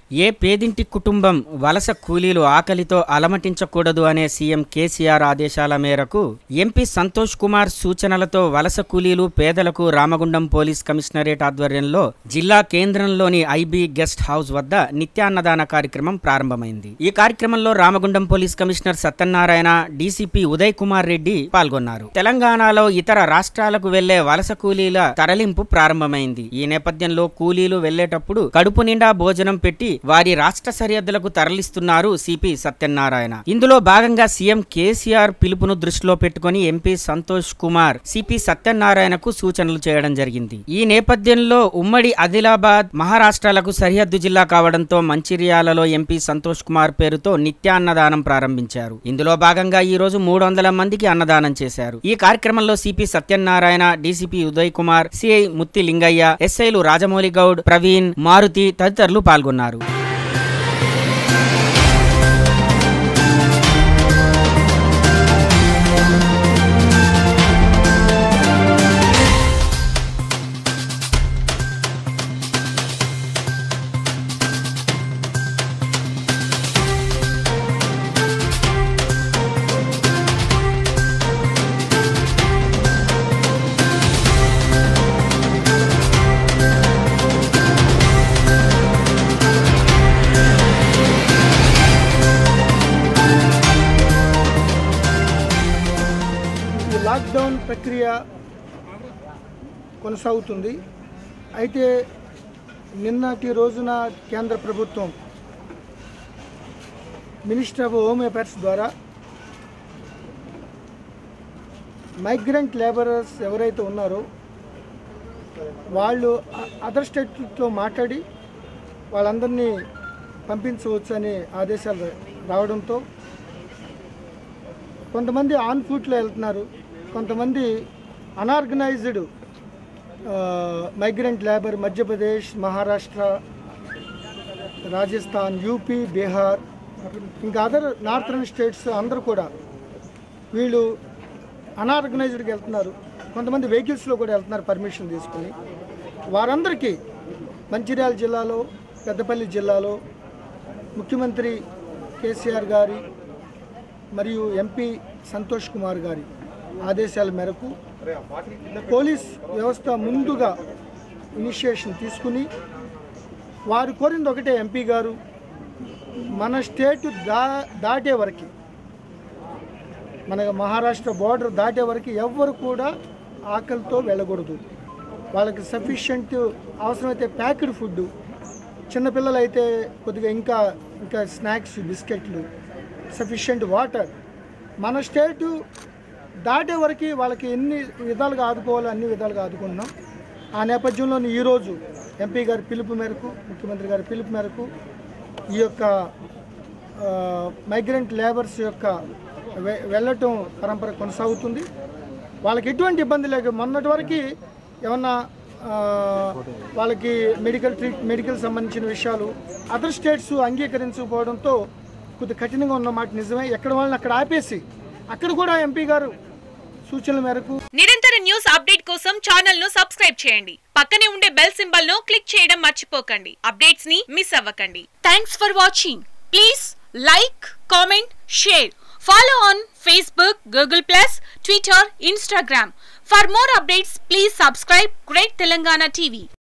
ఏ పేదింటి కుటుంబం వలస కూలీలు ఆకలితో అలమటించకూడదు అనే సీఎం కేసీఆర్ ఆదేశాల మేరకు ఎంపీ సంతోష్ కుమార్ సూచనలతో వలస కూలీలు పేదలకు రామగుండం పోలీస్ కమిషనరేట్ ఆధ్వర్యంలో జిల్లా కేంద్రంలోని ఐబీ గెస్ట్ హౌస్ వద్ద నిత్యాన్నదాన కార్యక్రమం ప్రారంభమైంది ఈ కార్యక్రమంలో Ramagundam police commissioner Satyanarayana DCP Uday Kumar Reddy పాల్గొన్నారు తెలంగాణలో ఇతర రాష్ట్రాలకు వెళ్లే వలస కూలీల తరలింపు ప్రారంభమైంది ఈ నేపథ్యంలో కూలీలు వెళ్లేటప్పుడు కడుపు నిండా భోజనం పెట్టి వారి రాష్ట్ర సరిహద్దులకు తరలిస్తున్నారు సిపి సత్యనారాయణ ఇందులో భాగంగా సీఎం కేసీఆర్ పిలుపును దృష్టిలో పెట్టుకుని ఎంపీ సంతోష్ కుమార్ సిపి సత్యనారాయణకు సూచనలు చేయడం జరిగింది ఈ నేపథ్యంలో ఉమ్మడి ఆదిలాబాద్ మహారాష్ట్రాలకు సరిహద్దు జిల్లా కావడంతో మంచిర్యాలలో ఎంపీ సంతోష్ కుమార్ పేరుతో నిత్యాన్నదానం ప్రారంభించారు ఇందులో భాగంగా ఈ రోజు మూడు వందల మందికి అన్నదానం చేశారు ఈ కార్యక్రమంలో CP Satyanarayana DCP Uday Kumar CI Mutti Lingaiah ఎస్ఐలు రాజమౌళి గౌడ్ ప్రవీణ్ మారుతి తదితరులు పాల్గొన్నారు ఈ లాక్డౌన్ ప్రక్రియ కొనసాగుతుంది అయితే నిన్నటి రోజున కేంద్ర ప్రభుత్వం మినిస్టర్ ఆఫ్ హోమ్ అఫైర్స్ ద్వారా మైగ్రెంట్ లేబరర్స్ ఎవరైతే ఉన్నారో వాళ్ళు అదర్ స్టేట్తో మాట్లాడి వాళ్ళందరినీ పంపించవచ్చు అనే ఆదేశాలు రావడంతో కొంతమంది ఆన్ ఫుట్లో వెళ్తున్నారు కొంతమంది unorganised migrant labour Madhya Pradesh Maharashtra Rajasthan UP Bihar ఇంకా అదర్ నార్థర్న్ స్టేట్స్ అందరూ కూడా వీళ్ళు అనార్గనైజ్డ్కి వెళ్తున్నారు కొంతమంది వెహికల్స్లో కూడా వెళ్తున్నారు పర్మిషన్ తీసుకుని వారందరికీ మంచిర్యాల జిల్లాలో పెద్దపల్లి జిల్లాలో ముఖ్యమంత్రి కేసీఆర్ గారి మరియు ఎంపీ సంతోష్ కుమార్ గారి ఆదేశాల మేరకు పోలీస్ వ్యవస్థ ముందుగా ఇనిషియేషన్ తీసుకుని వారు కోరింది ఒకటే ఎంపీ గారు మన స్టేట్ దా దాటే వరకు మన మహారాష్ట్ర బార్డర్ దాటే వరకు ఎవ్వరు కూడా ఆకలితో వెళ్ళకూడదు వాళ్ళకి సఫిషియంట్ అవసరమైతే ప్యాక్డ్ ఫుడ్ చిన్నపిల్లలు అయితే కొద్దిగా ఇంకా ఇంకా స్నాక్స్ బిస్కెట్లు సఫిషియంట్ వాటర్ మన స్టేటు దాటే వరకు వాళ్ళకి ఎన్ని విధాలుగా ఆదుకోవాలో అన్ని విధాలుగా ఆదుకుంటున్నాం ఆ నేపథ్యంలో ఈరోజు ఎంపీ గారి పిలుపు మేరకు ముఖ్యమంత్రి గారి పిలుపు మేరకు ఈ యొక్క మైగ్రెంట్ లేబర్స్ యొక్క వె- వెళ్ళటం పరంపర కొనసాగుతుంది వాళ్ళకి ఎటువంటి ఇబ్బంది లేక మొన్నటి వరకు ఏమన్నా ఆ, వాళ్ళకి మెడికల్ ట్రీట్ మెడికల్ సంబంధించిన విషయాలు అదర్ స్టేట్స్ అంగీకరించకపోవడంతో కొద్ది కఠినంగా ఉన్న మాట నిజమే ఎక్కడ వాళ్ళని అక్కడ ఆపేసి అక్కడ కూడా ఎంపీ గారు సూచనల మేరకు నిరంతర న్యూస్ అప్డేట్ కోసం ఛానల్ ను సబ్స్క్రైబ్ చేయండి పక్కనే ఉండే బెల్ సింబల్ ను క్లిక్ చేయడం మర్చిపోకండి అప్డేట్స్ ని మిస్ అవ్వకండి thanks for watching please like comment share follow on Facebook Google plus Twitter Instagram for more updates please subscribe great Telangana TV